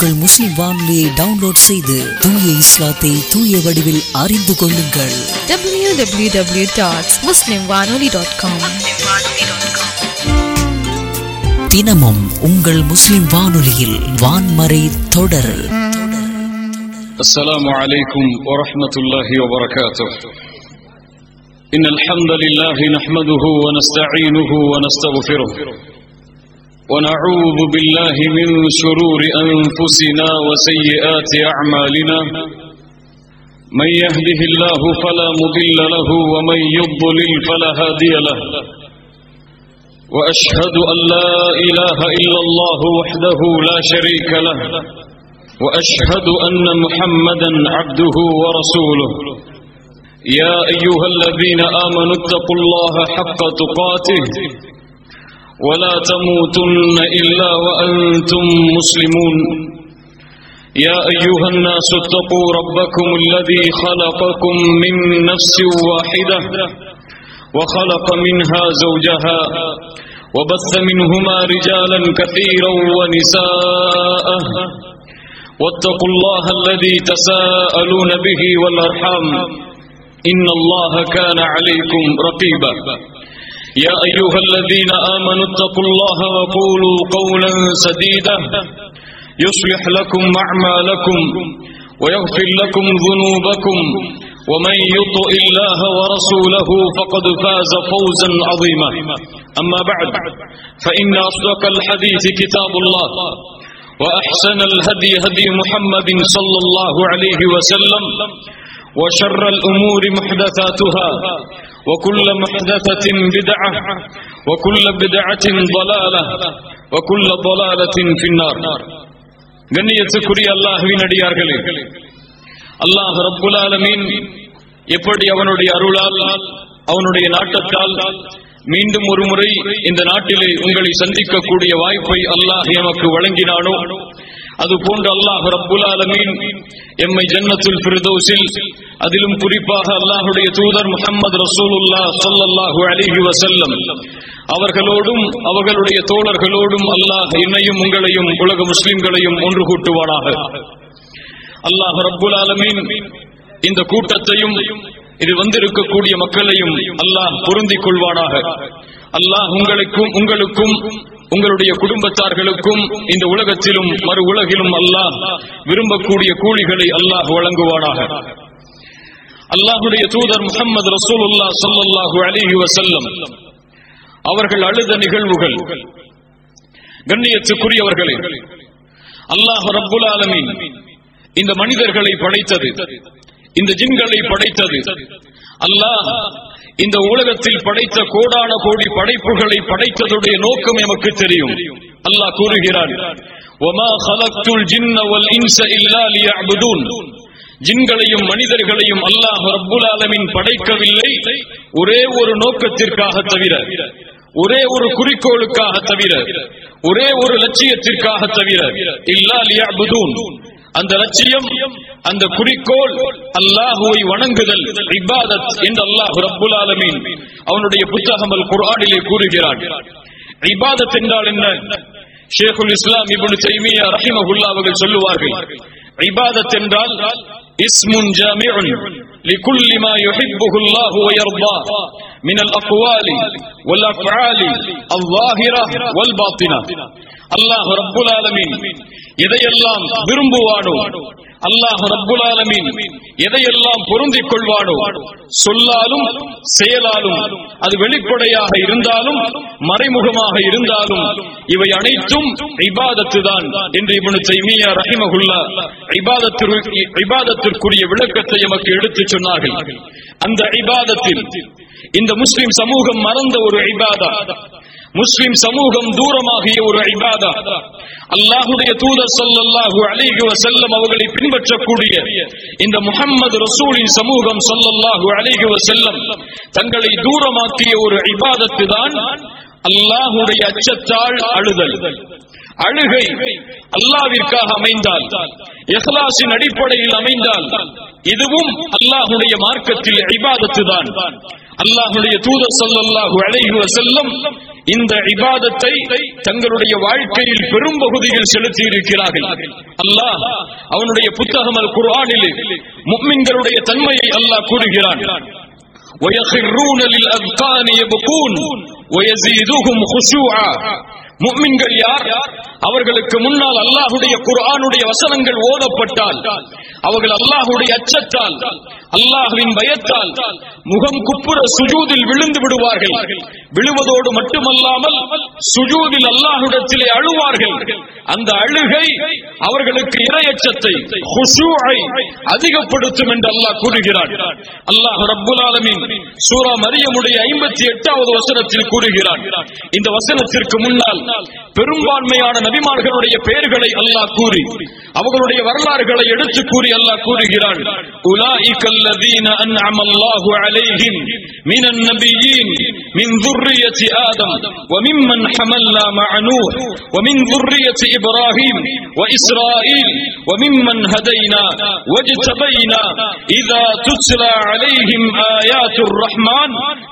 உங்கள் முஸ்லிம் வானொலியை டவுன்லோட் செய்து தூய இஸ்லாத்தை தூய வடிவில் அறிந்து கொள்ளுங்கள் www.muslimwanoli.com தினமும் உங்கள் முஸ்லிம் வானொலியில் வான்மறை தொடர் السلام عليكم ورحمة الله وبركاته إن الحمد لله نحمده ونستعينه ونستغفره ونعوذ بالله من شرور أنفسنا وسيئات أعمالنا من يهده الله فلا مضل له ومن يضلل فلا هادي له وأشهد أن لا إله إلا الله وحده لا شريك له واشهد ان محمدا عبده ورسوله يا ايها الذين امنوا اتقوا الله حق تقاته ولا تموتن الا وانتم مسلمون يا ايها الناس اتقوا ربكم الذي خلقكم من نفس واحده وخلق منها زوجها وبث منهما رجالا كثيرا ونساء واتقوا الله الذي تساءلون به والارحام ان الله كان عليكم رقيبا يا ايها الذين امنوا اتقوا الله وقولوا قولا سديدا يصلح لكم اعمالكم ويغفر لكم ذنوبكم ومن يطع الله ورسوله فقد فاز فوزا عظيما اما بعد فان اصدق الحديث كتاب الله وأحسن الهدي هدي محمد صلى الله عليه وسلم وشر الأمور محدثاتها وكل محدثة بدعة وكل بدعة ضلالة وكل ضلالة في النار கண்ணியத்துக்குரிய அல்லாஹுவின் அடியார்களே அல்லாஹ் ரப்புல் ஆலமீன் எப்படி அவனுடைய அருளால் அவனுடைய நாட்டத்தால் மீண்டும் ஒரு முறை இந்த நாட்டிலே உங்களை சந்திக்கக்கூடிய வாய்ப்பை அல்லாஹ் எமக்கு வழங்கினானோ அது போன்று அல்லாஹ் ரப்புல் ஆலமீன் எம்மை ஜன்னத்துல் ஃபிர்தௌஸில் அதிலும் குறிப்பாக அல்லாஹுடைய தூதர் முஹம்மது ரசூலுல்லாஹ் ஸல்லல்லாஹு அலைஹி வஸல்லம் அவர்களோடும் அவர்களுடைய தோழர்களோடும் அல்லாஹ் என்னையும் உங்களையும் உலக முஸ்லிம்களையும் ஒன்று கூட்டுவானாக அல்லாஹ் ரப்புல் ஆலமீன் இந்த கூட்டத்தையும் இது வந்திருக்கக்கூடிய மக்களையும் அல்லாஹ் பொருந்திக் கொள்வானாக அல்லாஹ் உங்களுக்கும் உங்களுக்கும் உங்களுடைய குடும்பத்தார்களுக்கும் இந்த உலகத்திலும் மறு உலகிலும் அல்லாஹ் விரும்பக்கூடிய கூலிகளை அல்லாஹ் வழங்குவானாக அல்லாஹுடைய தூதர் முகமது ரசூலுல்லா ஸல்லல்லாஹு அலைஹி வஸல்லம் அவர்கள் அழுத நிகழ்வுகள் கண்ணியத்துக்குரியவர்களே அல்லாஹ் ரப்புல் ஆலமீன் இந்த மனிதர்களை படைத்தது இந்த ஜின்களை படைத்தது அல்லாஹ் இந்த உலகத்தில் படைத்த கோடான கோடி படைப்புகளை படைத்ததுடைய நோக்கம் எமக்கு தெரியும் அல்லாஹ் கூறுகிறான் ஒமா ஹலக்துல் ஜின்ன வல் இன்ச இல்லா லியஅபுதூன் ஜின்களையும் மனிதர்களையும் அல்லாஹ் ரப்புல் ஆலமீன் படைக்கவில்லை ஒரே ஒரு நோக்கத்திற்காக தவிர ஒரே ஒரு குறிக்கோளுக்காக தவிர ஒரே ஒரு லட்சியத்திற்காக தவிர இல்லா லியஅபுதூன் அந்த லட்சியம் அந்த குறிக்கோள் அல்லாஹுவை வணங்குதல் இபாதத் என்று அல்லாஹ் ரப்புல் ஆலமீன் அவனுடைய புத்தகம் அல் குர்ஆனிலே கூறுகிறான் இபாதத் என்றால் என்ன ஷேகுல் இஸ்லாம் இப்னு தைமியா ரஹிமஹுல்லா அவர்கள் சொல்லுவார்கள் இபாதத் என்றால் இஸ்முன் ஜாமிஉன் لكل ما يحبه الله ويرضاه من الأقوال والأفعال الظاهرة والباطنة அல்லாஹ் ரப்புல் ஆலமீன் எதையெல்லாம் விரும்புவானோ அல்லாஹ் ரப்புல் ஆலமீன் எதையெல்லாம் பொருந்திக் கொள்வானோ சொல்லாலும் செயலாலும் அது வெளிப்படையாக இருந்தாலும் மறைமுகமாக இருந்தாலும் இவை அனைத்தும் இபாதத்து தான் என்று இவனு தைமியா ரஹிமகுல்லா இபாதத்திற்குரிய விளக்கத்தை எமக்கு எடுத்துச் சொன்னார்கள் அந்த இபாதத்தில் இந்த முஸ்லிம் சமூகம் மறந்த ஒரு இபாதா முஸ்லிம் சமூகம் தூரமாகிய ஒரு இபாதா அல்லாஹுடைய தூதர் ஸல்லல்லாஹு அலைஹி வஸல்லம் அவர்களை பின்பற்றக்கூடிய இந்த முஹம்மது ரசூலின் சமூகம் ஸல்லல்லாஹு அலைஹி வஸல்லம் தங்களை தூரமாக்கிய ஒரு இபாதத்து தான் அல்லாஹுடைய அச்சத்தால் அழுதல் அழுகை அல்லாவிற்காக அமைந்தால் இஹ்லாஸின் அடிப்படையில் அமைந்தால் இதுவும் அல்லாஹுடைய மார்க்கத்தில் இபாதத்து தான் அல்லாஹுடைய தூதர் ஸல்லல்லாஹு அலைஹி வஸல்லம் இந்த இபாதத்தை தங்களுடைய வாழ்க்கையில் பெரும் பகுதியில் செலுத்தி இருக்கிறார்கள் அல்லாஹ் அவனுடைய புத்தகம் அல் குர்ஆனிலே முஃமின்களுடைய தன்மையை அல்லாஹ் கூறுகிறான் ويخرون للأذقان يبكون ويزيدهم خشوعا முஃமின்கள் யார் அவர்களுக்கு முன்னால் அல்லாஹுடைய குர்ஆனுடைய வசனங்கள் ஓதப்பட்டால் அவர்கள் அல்லாஹுடைய அச்சத்தால் அல்லாஹ்வின் பயத்தால் முகம் குப்புற சுஜூதில் விழுந்து விடுவார்கள் விழுவதோடு மட்டுமல்லாமல் சுஜூதில் அல்லாஹ்விடத்திலே அழுவார்கள் அந்த அழுகை அவர்களுக்கு இரையச்சத்தை ஹுஷூஐ அதிகப்படுத்தும் என்று அல்லாஹ் கூறுகிறான் அல்லாஹ் ரப்புல் ஆலமீன் சூரா மரியமுடைய ஐம்பத்தி எட்டாவது வசனத்தில் கூறுகிறான் இந்த வசனத்திற்கு முன்னால் பெரும்பான்மையான நபிமார்களுடைய பெயர்களை அல்லாஹ் கூறி அவர்களுடைய வரலாறுகளை எடுத்து கூறி அல்லாஹ் கூறுகிறான் உலாயிக الذين أنعم الله عليهم من النبيين من ذرية آدم وممن حملنا مع نوح ومن ذرية إبراهيم وإسرائيل وممن هدينا واجتبينا إذا تتلى عليهم آيات الرحمن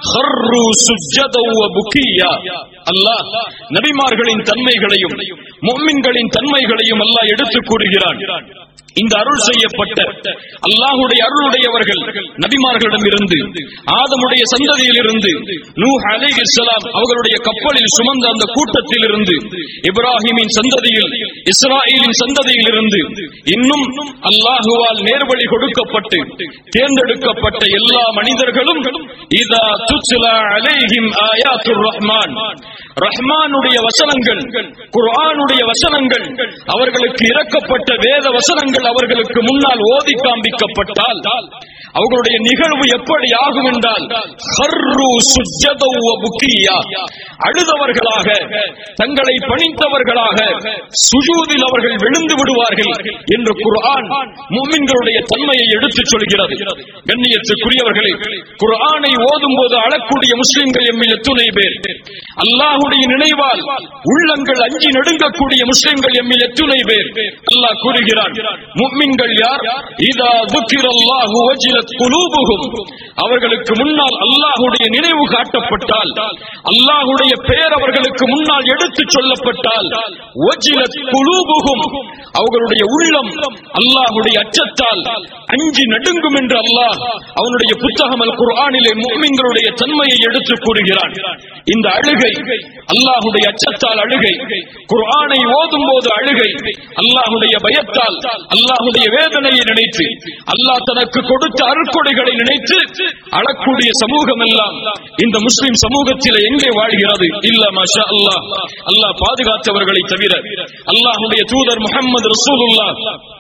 خروا سجدا وبكيا அல்லாஹ் நபிமார்களின் தன்மைகளையும் முஃமின்களின் தன்மைகளையும் அல்லாஹ் எடுத்து கூறுகிறான் இந்த அருள் செய்யப்பட்ட அல்லாஹுடைய அருளுடையவர்கள் நபிமார்களிடம் இருந்து ஆதமுடைய சந்ததியில் இருந்து நூஹ் அலைஹிஸ்ஸலாம் அவர்களுடைய கப்பலில் சுமந்த அந்த கூட்டத்தில் இருந்து இப்ராஹிமின் சந்ததியில் இஸ்ராயலின் சந்ததியில் இருந்து இன்னும் அல்லாஹுவால் நேர்வழி கொடுக்கப்பட்டு தேர்ந்தெடுக்கப்பட்ட எல்லா மனிதர்களும் இதா துச்லா அலைஹிம் ஆயாத்துர் ரஹ்மான் ரஹ்மானுடைய வசனங்கள் குர்ஆனுடைய வசனங்கள் அவர்களுக்கு இறக்கப்பட்ட வேத வசனங்கள் அவர்களுக்கு முன்னால் ஓதி காண்பிக்கப்பட்டால் அவர்களுடைய நிகழ்வு எப்படி ஆகும் என்றால் ஹர்ரு சுஜ்ஜதௌ வ புக்கியா. அழுதவர்களாக தங்களை பணித்தவர்களாக சுஜூதில் அவர்கள் விழுந்து விடுவார்கள் என்று குர்ஆன் முஃமின்களுடைய தன்மையை எடுத்துச் சொல்கிறது கண்ணியத்துக்குரியவர்களே குர்ஆனை ஓதும் போது அழக்கூடிய முஸ்லிம்கள் எம்மில் எத்துணை பேர் அல்லாஹுடைய நினைவால் உள்ளங்கள் அஞ்சி நடுங்கக்கூடிய முஸ்லிம்கள் எம்மில் எத்துணை பேர் அல்லாஹ் கூறுகிறான் முஃமின்கள் யார் இதா துக்கிரல்லாஹு வஜிலத் குலூபுஹும் அவர்களுக்கு முன்னால் அல்லாஹுடைய நினைவு காட்டப்பட்டால் அல்லாஹுடைய பெயர் அவர்களுக்கு முன்னால் எடுத்துச் சொல்லப்பட்டால் வஜிலத் குலூபுஹும் அவர்களுடைய உள்ளம் அல்லாஹுடைய அச்சத்தால் அஞ்சி நடுங்கும் என்று அல்லாஹ் அவனுடைய புத்தகம் அல் குர்ஆனிலே முஃமின்களுடைய தன்மையை எடுத்து கூறுகிறான் இந்த அழுகை அல்லாஹுடைய அச்சத்தால் அழுகை குர்ஆனை ஓதும் போது அழுகை அல்லாஹுடைய பயத்தால் அல்லாஹுடைய வேதனையை நினைத்து அல்லாஹ் தனக்கு கொடுத்த அருட்கொடைகளை நினைத்து அழக்கூடிய சமூகம் எல்லாம் இந்த முஸ்லிம் சமூகத்தில் எங்கே வாழ்கிறது இல்ல மாஷா அல்லாஹ் அல்லாஹ் பாதுகாத்தவர்களை தவிர அல்லாஹுடைய தூதர் முகமது ரசூலுல்லாஹ்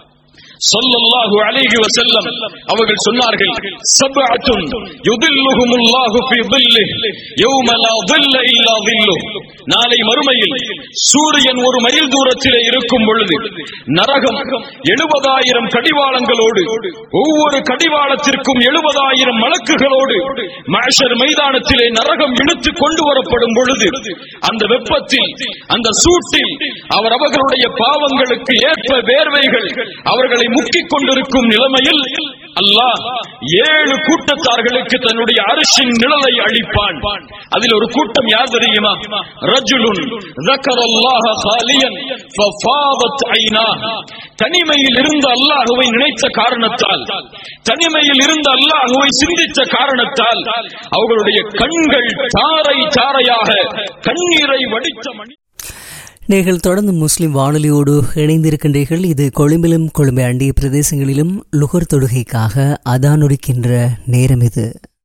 ஸல்லல்லாஹு அலைஹி வஸல்லம் அவர்கள் சொன்னார்கள் சப்அத்துன் யுதில்லுஹுமுல்லாஹு ஃபீ ظில்லிஹி யௌம லா ظில்ல இல்லா ظில்லுஹு நாளை மறுமையில் சூரியன் ஒரு மைல் தூரத்திலே இருக்கும் பொழுது நரகம் எழுபதாயிரம் கடிவாளங்களோடு ஒவ்வொரு கடிவாளத்திற்கும் எழுபதாயிரம் மலக்குகளோடு மஹ்ஷர் மைதானத்திலே நரகம் இழுத்து கொண்டு வரப்படும் பொழுது அந்த வெப்பத்தில் அந்த சூட்டில் அவர் அவர்களுடைய பாவங்களுக்கு ஏற்ப வேர்வைகள் அவர்களை முக்கிக் கொண்டிருக்கும் நிலைமையில் அல்லாஹ் ஏழு கூட்டத்தார்களுக்கு தன்னுடைய அரிசின் நிழலை அளிப்பான் அதில் ஒரு கூட்டம் யார் தெரியுமா ரஜுலுன் ذكرالله خاليا ففاضت عيناه தனிமையில் இருந்த அல்லாஹுவை நினைத்த காரணத்தால் தனிமையில் இருந்த அல்லாஹுவை சிந்தித்த காரணத்தால் அவர்களுடைய கண்கள் தாரை தாரையாக கண்ணீரை வடித்த மணி நீங்கள் தொடர்ந்து முஸ்லிம் வானொலியோடு இணைந்திருக்கின்றீர்கள் இது கொழும்பிலும் கொழும்பை அண்டிய பிரதேசங்களிலும் லுகர் தொடுகைக்காக அதானொடுக்கின்ற நேரம் இது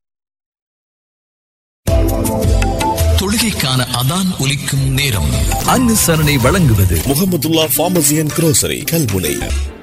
தொழுகைக்கான அதான் ஒலிக்கும் நேரம் அனுசரணை வழங்குவது Mohamedulla pharmacy and grocery Kalmunai